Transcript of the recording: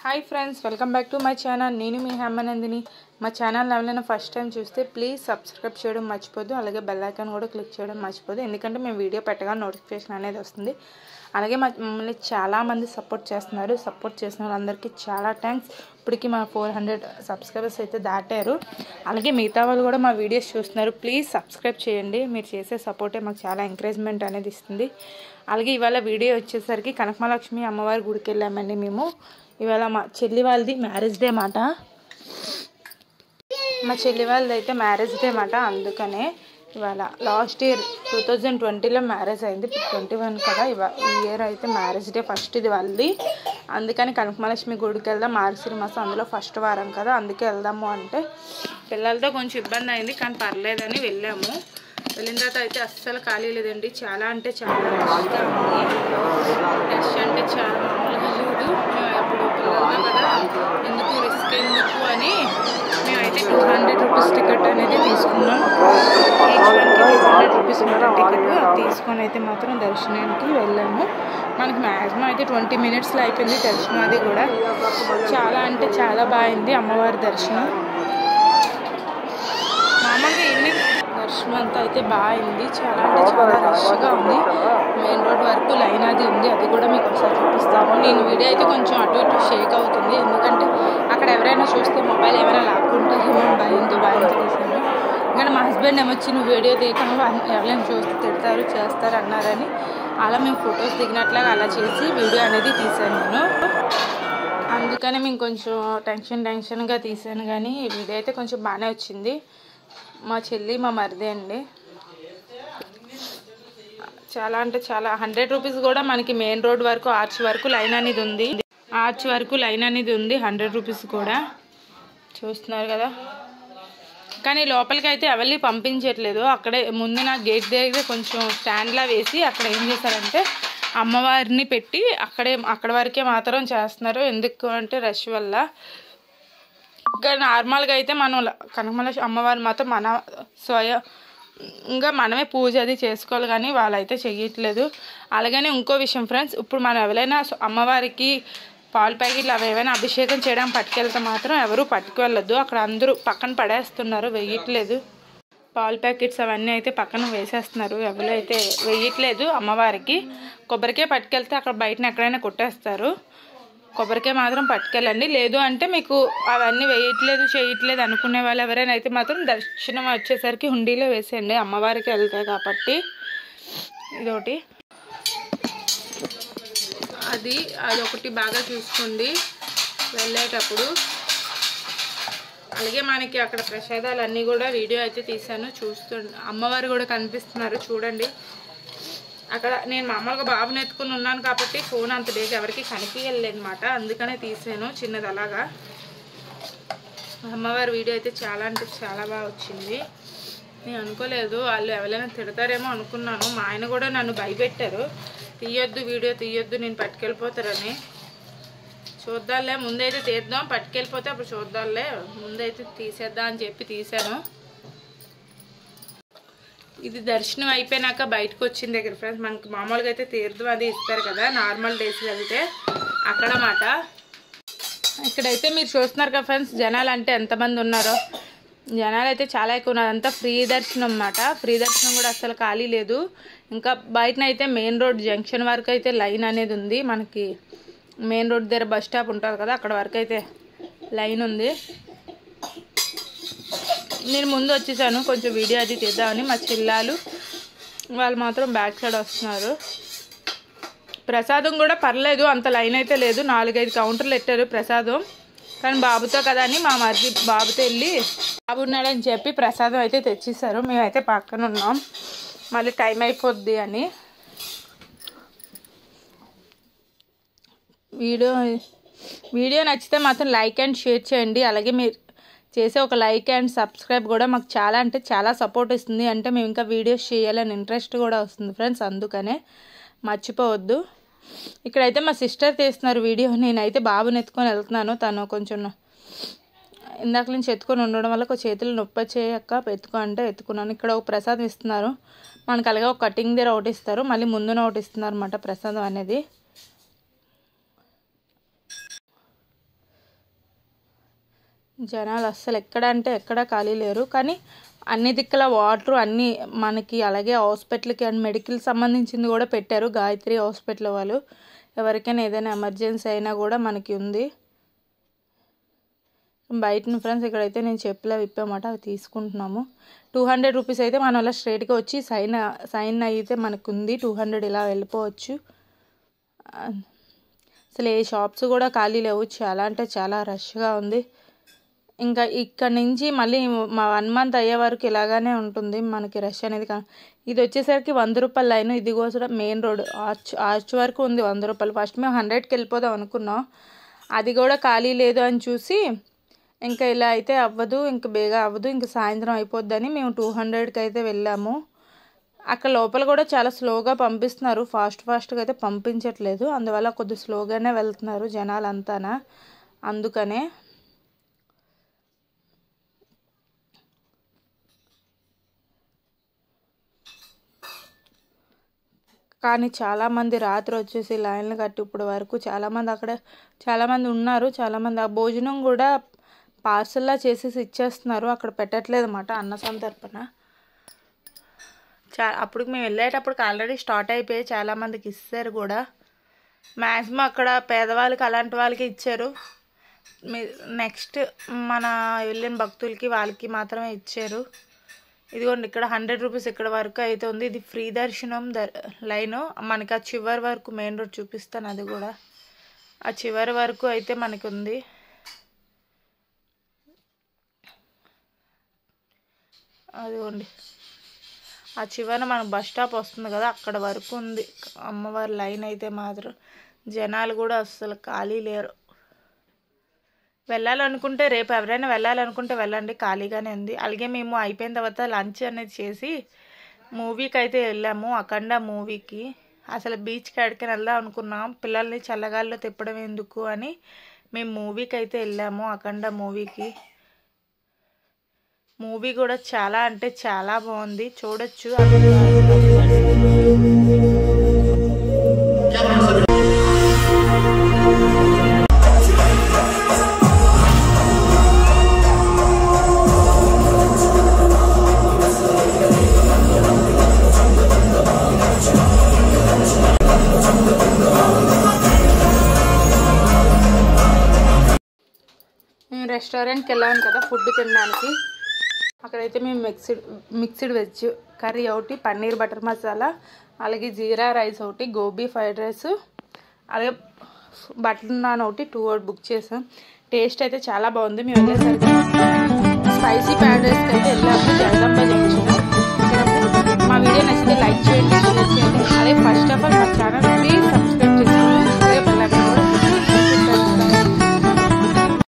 hi friends welcome back to my channel నేను మీ హేమనందిని మా ఛానల్ ఎవరైనా ఫస్ట్ టైం చూస్తే ప్లీజ్ సబ్స్క్రైబ్ చేయడం మర్చిపోద్దు అలాగే బెల్ ఐకాన్ కూడా క్లిక్ చేయడం మర్చిపోద్దు ఎందుకంటే మేము వీడియో పెట్టగా నోటిఫికేషన్ అనేది వస్తుంది అలాగే మా మమ్మల్ని చాలామంది సపోర్ట్ చేస్తున్నారు సపోర్ట్ చేసిన వాళ్ళందరికీ చాలా థ్యాంక్స్ ఇప్పటికి మా ఫోర్ హండ్రెడ్ సబ్స్క్రైబర్స్ అయితే దాటారు అలాగే మిగతా వాళ్ళు కూడా మా వీడియోస్ చూస్తున్నారు ప్లీజ్ సబ్స్క్రైబ్ చేయండి మీరు చేసే సపోర్టే మాకు చాలా ఎంకరేజ్మెంట్ అనేది ఇస్తుంది అలాగే ఇవాళ వీడియో వచ్చేసరికి కనకమలక్ష్మి అమ్మవారి గుడికి వెళ్ళామండి మేము ఇవాళ మా చెల్లి వాళ్ళది మ్యారేజ్ డే మాట మా చెల్లి వాళ్ళది అయితే మ్యారేజ్ డే మాట అందుకనే ఇవాళ లాస్ట్ ఇయర్ టూ థౌజండ్ ట్వంటీలో మ్యారేజ్ అయింది ఇప్పుడు ట్వంటీ వన్ కదా ఇవా ఈ ఇయర్ అయితే మ్యారేజ్ డే ఫస్ట్ ఇది వాళ్ళది అందుకని కనకమలక్ష్మి గుడికి వెళ్దాం మార్గశిరి మాసం అందులో ఫస్ట్ వారం కదా అందుకే వెళ్దాము అంటే పిల్లలతో కొంచెం ఇబ్బంది అయింది కానీ పర్లేదని వెళ్ళాము వెళ్ళిన తర్వాత అయితే అస్సలు ఖాళీ లేదండి చాలా అంటే చాలా రష్గా ఉంది రష్ అంటే చాలా మామూలుగా లేదు మేము అప్పుడు పిల్లలతో కదా ఎందుకు రిస్క్ ఎందుకు అని మేమైతే టూ హండ్రెడ్ రూపీస్ టికెట్ అనేది తీసుకున్నాం ఈచ్ వన్కి టూ హండ్రెడ్ రూపీస్ ఉంటుంది టికెట్ అది తీసుకొని అయితే మాత్రం దర్శనానికి వెళ్ళాము మనకి మ్యాక్సిమం అయితే ట్వంటీ మినిట్స్లో అయిపోయింది దర్శనం అది కూడా చాలా అంటే చాలా బాగుంది అమ్మవారి దర్శనం మామూలుగా ఈవినింగ్ దర్శనం అంతా అయితే బాగుంది చాలా అంటే చాలా రష్గా ఉంది మెయిన్ రోడ్ వరకు లైన్ అది ఉంది అది కూడా మీకు ఒకసారి చూపిస్తాము నేను వీడియో అయితే కొంచెం అటు ఇటు షేక్ అవుతుంది ఎందుకంటే అక్కడ ఎవరైనా చూస్తే మొబైల్ ఏమైనా లాక్కుంటారేమో భయంతో భయంతో తీసాను ఎందుకంటే మా హస్బెండ్ ఏమొచ్చి నువ్వు వీడియో తీయకుండా ఎవరైనా చూస్తే తిడతారు చేస్తారు అన్నారని అలా మేము ఫొటోస్ దిగినట్లాగా అలా చేసి వీడియో అనేది తీసాను నేను అందుకనే మేము కొంచెం టెన్షన్ టెన్షన్గా తీసాను కానీ వీడియో అయితే కొంచెం బాగానే వచ్చింది మా చెల్లి మా మరిది అండి చాలా అంటే చాలా హండ్రెడ్ రూపీస్ కూడా మనకి మెయిన్ రోడ్ వరకు ఆర్చ్ వరకు లైన్ అనేది ఉంది ఆర్చ్ వరకు లైన్ అనేది ఉంది హండ్రెడ్ రూపీస్ కూడా చూస్తున్నారు కదా కానీ లోపలికి అయితే ఎవరిని పంపించట్లేదు అక్కడే ముందు నా గేట్ దగ్గర కొంచెం స్టాండ్లా వేసి అక్కడ ఏం చేశారంటే అమ్మవారిని పెట్టి అక్కడే అక్కడ వరకే మాత్రం చేస్తున్నారు ఎందుకు అంటే రష్ వల్ల ఇంకా నార్మల్గా అయితే మనం కనకమల అమ్మవారు మాత్రం మన స్వయం ఇంకా మనమే పూజ అది చేసుకోవాలి కానీ వాళ్ళైతే చెయ్యట్లేదు అలాగనే ఇంకో విషయం ఫ్రెండ్స్ ఇప్పుడు మనం ఎవరైనా అమ్మవారికి పాలు ప్యాకెట్లు అవి ఏమైనా అభిషేకం చేయడానికి పట్టుకెళ్తే మాత్రం ఎవరు పట్టుకువెళ్ళొద్దు అక్కడ అందరూ పక్కన పడేస్తున్నారు వెయ్యట్లేదు పాలు ప్యాకెట్స్ అవన్నీ అయితే పక్కన వేసేస్తున్నారు ఎవరు అయితే వెయ్యట్లేదు అమ్మవారికి కొబ్బరికాయ పట్టుకెళ్తే అక్కడ బయటన ఎక్కడైనా కొట్టేస్తారు కొబ్బరికాయ మాత్రం పట్టుకెళ్ళండి లేదు అంటే మీకు అవన్నీ వేయట్లేదు చేయట్లేదు అనుకునే వాళ్ళు ఎవరైనా అయితే మాత్రం దర్శనం వచ్చేసరికి హుండీలో వేసేయండి అమ్మవారికి వెళ్తాయి కాబట్టి ఇదొకటి అది అదొకటి బాగా చూసుకోండి వెళ్ళేటప్పుడు అలాగే మనకి అక్కడ ప్రసాదాలు అన్నీ కూడా వీడియో అయితే తీశాను చూస్తు అమ్మవారు కూడా కనిపిస్తున్నారు చూడండి అక్కడ నేను మామూలుగా బాబుని ఎత్తుకుని ఉన్నాను కాబట్టి ఫోన్ అంత డేగా ఎవరికి కనిపించలేదు అనమాట అందుకనే తీసాను చిన్నది అలాగా అమ్మవారి వీడియో అయితే చాలా అంటే చాలా బాగా వచ్చింది నేను అనుకోలేదు వాళ్ళు ఎవరైనా తిడతారేమో అనుకున్నాను మా ఆయన కూడా నన్ను భయపెట్టారు తీయొద్దు వీడియో తీయొద్దు నేను పట్టుకెళ్ళిపోతారని చూద్దాంలే ముందైతే తీద్దాం పట్టుకెళ్ళిపోతే అప్పుడు చూద్దాంలే ముందైతే తీసేద్దాం అని చెప్పి తీసాను ఇది దర్శనం అయిపోయినాక బయటకు వచ్చిన దగ్గర ఫ్రెండ్స్ మనకి మామూలుగా అయితే తీర్థం అది ఇస్తారు కదా నార్మల్ డేస్లో వెళ్తే అక్కడ మాట ఇక్కడైతే మీరు చూస్తున్నారు కదా ఫ్రెండ్స్ జనాలు అంటే ఎంతమంది ఉన్నారో జనాలు అయితే చాలా ఎక్కువ ఉన్నారు అంతా ఫ్రీ దర్శనం అన్నమాట ఫ్రీ దర్శనం కూడా అసలు ఖాళీ లేదు ఇంకా బయటన అయితే మెయిన్ రోడ్ జంక్షన్ వరకు అయితే లైన్ అనేది ఉంది మనకి మెయిన్ రోడ్ దగ్గర బస్ స్టాప్ ఉంటుంది కదా అక్కడ వరకు అయితే లైన్ ఉంది నేను ముందు వచ్చేసాను కొంచెం వీడియో అది తీద్దామని మా చిల్లాలు వాళ్ళు మాత్రం బ్యాక్ సైడ్ వస్తున్నారు ప్రసాదం కూడా పర్లేదు అంత లైన్ అయితే లేదు నాలుగైదు కౌంటర్లు పెట్టారు ప్రసాదం కానీ బాబుతో కదా అని మా మరిది బాబుతో వెళ్ళి బాబు ఉన్నాడని చెప్పి ప్రసాదం అయితే తెచ్చేసారు మేమైతే పక్కన ఉన్నాం మళ్ళీ టైం అయిపోద్ది అని వీడియో వీడియో నచ్చితే మాత్రం లైక్ అండ్ షేర్ చేయండి అలాగే మీరు చేసే ఒక లైక్ అండ్ సబ్స్క్రైబ్ కూడా మాకు చాలా అంటే చాలా సపోర్ట్ ఇస్తుంది అంటే మేము ఇంకా వీడియోస్ చేయాలని ఇంట్రెస్ట్ కూడా వస్తుంది ఫ్రెండ్స్ అందుకనే మర్చిపోవద్దు ఇక్కడైతే మా సిస్టర్ తీస్తున్నారు వీడియో నేనైతే బాబుని ఎత్తుకొని వెళ్తున్నాను తను కొంచెం ఇందాక నుంచి ఎత్తుకొని ఉండడం వల్ల ఒక చేతులు నొప్పి చేయక్క ఎత్తుకో అంటే ఎత్తుకున్నాను ఇక్కడ ఒక ప్రసాదం ఇస్తున్నారు మనకు అలాగే ఒక కటింగ్ దగ్గర ఒకటి ఇస్తారు మళ్ళీ ముందున ఒకటి ఇస్తున్నారు అనమాట ప్రసాదం అనేది జనాలు అస్సలు ఎక్కడ అంటే ఎక్కడ ఖాళీ లేరు కానీ అన్ని దిక్కుల వాటర్ అన్ని మనకి అలాగే హాస్పిటల్కి అండ్ మెడికల్ సంబంధించింది కూడా పెట్టారు గాయత్రి హాస్పిటల్ వాళ్ళు ఎవరికైనా ఏదైనా ఎమర్జెన్సీ అయినా కూడా మనకి ఉంది బయట ఫ్రెండ్స్ ఇక్కడైతే నేను చెప్పులా విప్పామాట అవి తీసుకుంటున్నాము టూ హండ్రెడ్ రూపీస్ అయితే మనం అలా స్ట్రైట్గా వచ్చి సైన్ సైన్ అయితే మనకు ఉంది టూ హండ్రెడ్ ఇలా వెళ్ళిపోవచ్చు అసలు ఏ షాప్స్ కూడా ఖాళీ లేవు చాలా అంటే చాలా రష్గా ఉంది ఇంకా ఇక్కడ నుంచి మళ్ళీ మా వన్ మంత్ అయ్యే వరకు ఇలాగానే ఉంటుంది మనకి రష్ అనేది కా- ఇది వచ్చేసరికి వంద రూపాయల లైన్ ఇది కూడా మెయిన్ రోడ్ ఆర్చ్ ఆర్చ్ వరకు ఉంది వంద రూపాయలు ఫస్ట్ మేము హండ్రెడ్కి వెళ్ళిపోదాం అనుకున్నాం అది కూడా ఖాళీ లేదు అని చూసి ఇంకా ఇలా అయితే అవ్వదు ఇంకా బేగా అవ్వదు ఇంకా సాయంత్రం అయిపోద్దని మేము టూ హండ్రెడ్కి అయితే వెళ్ళాము అక్కడ లోపల కూడా చాలా స్లోగా పంపిస్తున్నారు ఫాస్ట్ ఫాస్ట్గా అయితే పంపించట్లేదు అందువల్ల కొద్ది స్లోగానే వెళ్తున్నారు జనాలు అంతానా అందుకనే కానీ చాలామంది రాత్రి వచ్చేసి లైన్లు కట్టి ఇప్పుడు వరకు చాలామంది అక్కడ చాలామంది ఉన్నారు చాలామంది ఆ భోజనం కూడా పార్సల్లా చేసేసి ఇచ్చేస్తున్నారు అక్కడ పెట్టట్లేదు అన్నమాట అన్న సంతర్పణ చా అప్పుడు మేము వెళ్ళేటప్పటికి ఆల్రెడీ స్టార్ట్ అయిపోయి చాలామందికి ఇస్తారు కూడా మ్యాక్సిమం అక్కడ పేదవాళ్ళకి అలాంటి వాళ్ళకి ఇచ్చారు మీ నెక్స్ట్ మన వెళ్ళిన భక్తులకి వాళ్ళకి మాత్రమే ఇచ్చారు ఇదిగోండి ఇక్కడ హండ్రెడ్ రూపీస్ ఇక్కడ వరకు అయితే ఉంది ఇది ఫ్రీ దర్శనం దర్ లైన్ మనకి ఆ చివరి వరకు మెయిన్ రోడ్ చూపిస్తాను అది కూడా ఆ చివరి వరకు అయితే మనకి ఉంది అదిగోండి ఆ చివరన మనకు బస్ స్టాప్ వస్తుంది కదా అక్కడ వరకు ఉంది అమ్మవారి లైన్ అయితే మాత్రం జనాలు కూడా అస్సలు ఖాళీ లేరు వెళ్ళాలనుకుంటే రేపు ఎవరైనా వెళ్ళాలనుకుంటే వెళ్ళండి ఖాళీగానే ఉంది అలాగే మేము అయిపోయిన తర్వాత లంచ్ అనేది చేసి మూవీకి అయితే వెళ్ళాము అఖండ మూవీకి అసలు బీచ్కి ఎక్కడికైనా వెళ్దాం అనుకున్నాం పిల్లల్ని చల్లగాల్లో తిప్పడం ఎందుకు అని మేము మూవీకి అయితే వెళ్ళాము అఖండ మూవీకి మూవీ కూడా చాలా అంటే చాలా బాగుంది చూడొచ్చు మేము రెస్టారెంట్కి వెళ్ళాము కదా ఫుడ్ తినడానికి అక్కడైతే మేము మిక్స్డ్ మిక్స్డ్ వెజ్ కర్రీ ఒకటి పన్నీర్ బటర్ మసాలా అలాగే జీరా రైస్ ఒకటి గోబీ ఫ్రైడ్ రైస్ అలాగే బటర్ నాన్ ఒకటి టూ ఒకటి బుక్ చేసాం టేస్ట్ అయితే చాలా బాగుంది మేము వెళ్ళేసరికి స్పైసీ ఫ్రైడ్ రైస్కి అయితే వెళ్ళాము జగదంబ జంక్షన్ మా వీడియో నచ్చితే లైక్ చేయండి షేర్ చేయండి అదే ఫస్ట్ ఆఫ్ ఆల్ మా ఛానల్